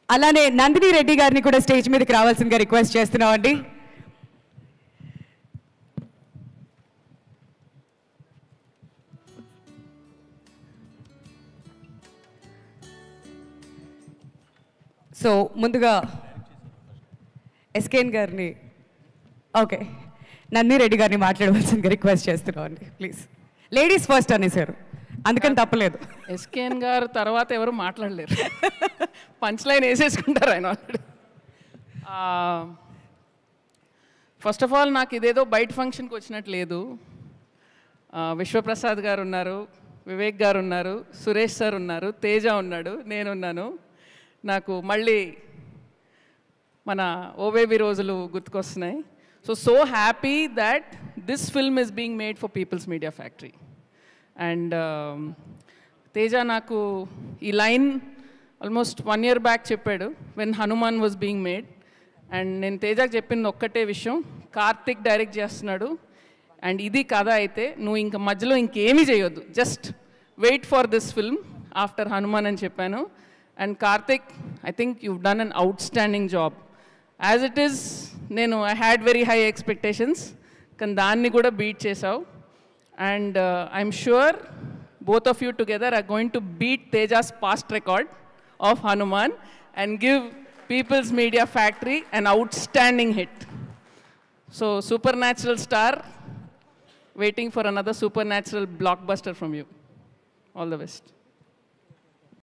అలానే నందిని రెడ్డి గారిని కూడా స్టేజ్ మీదకి రావాల్సిందిగా రిక్వెస్ట్ చేస్తున్నామండి సో ముందుగా ఎస్కేన్ గారిని ఓకే నందిని రెడ్డి గారిని మాట్లాడవలసిందిగా రిక్వెస్ట్ చేస్తున్నాం అండి ప్లీజ్ లేడీస్ ఫస్ట్ అనేసారు అందుకని తప్పలేదు ఎస్కేఎన్ గారు తర్వాత ఎవరు మాట్లాడలేరు పంచ్ లైన్ వేసేసుకుంటారు ఆయన ఆల్రెడీ ఫస్ట్ ఆఫ్ ఆల్ నాకు ఇదేదో బయట ఫంక్షన్కి వచ్చినట్టు లేదు ఆ, విశ్వప్రసాద్ గారు ఉన్నారు వివేక్ గారు ఉన్నారు సురేష్ సార్ ఉన్నారు తేజ ఉన్నాడు నేనున్నాను నాకు మళ్ళీ మన ఓవేబీ రోజులు గుర్తుకొస్తున్నాయి so so happy that this film is being made for People's Media Factory and Teja నాకు ఈ line almost one year back చెప్పాడు when Hanuman was being made and నేను తేజకు చెప్పింది ఒక్కటే విషయం కార్తిక్ డైరెక్ట్ చేస్తున్నాడు అండ్ ఇది కథ అయితే నువ్వు ఇంక మధ్యలో ఇంకేమీ చేయొద్దు just wait for this film after Hanuman అని చెప్పాను and Karthik I think you done an outstanding job as it is నేను I had very high expectations కానీ దాన్ని కూడా బీట్ చేసావు and I'm sure both of you together are going to beat Teja's past record of Hanuman and give People's Media Factory an outstanding hit. So, supernatural star, waiting for another supernatural blockbuster from you. All the best.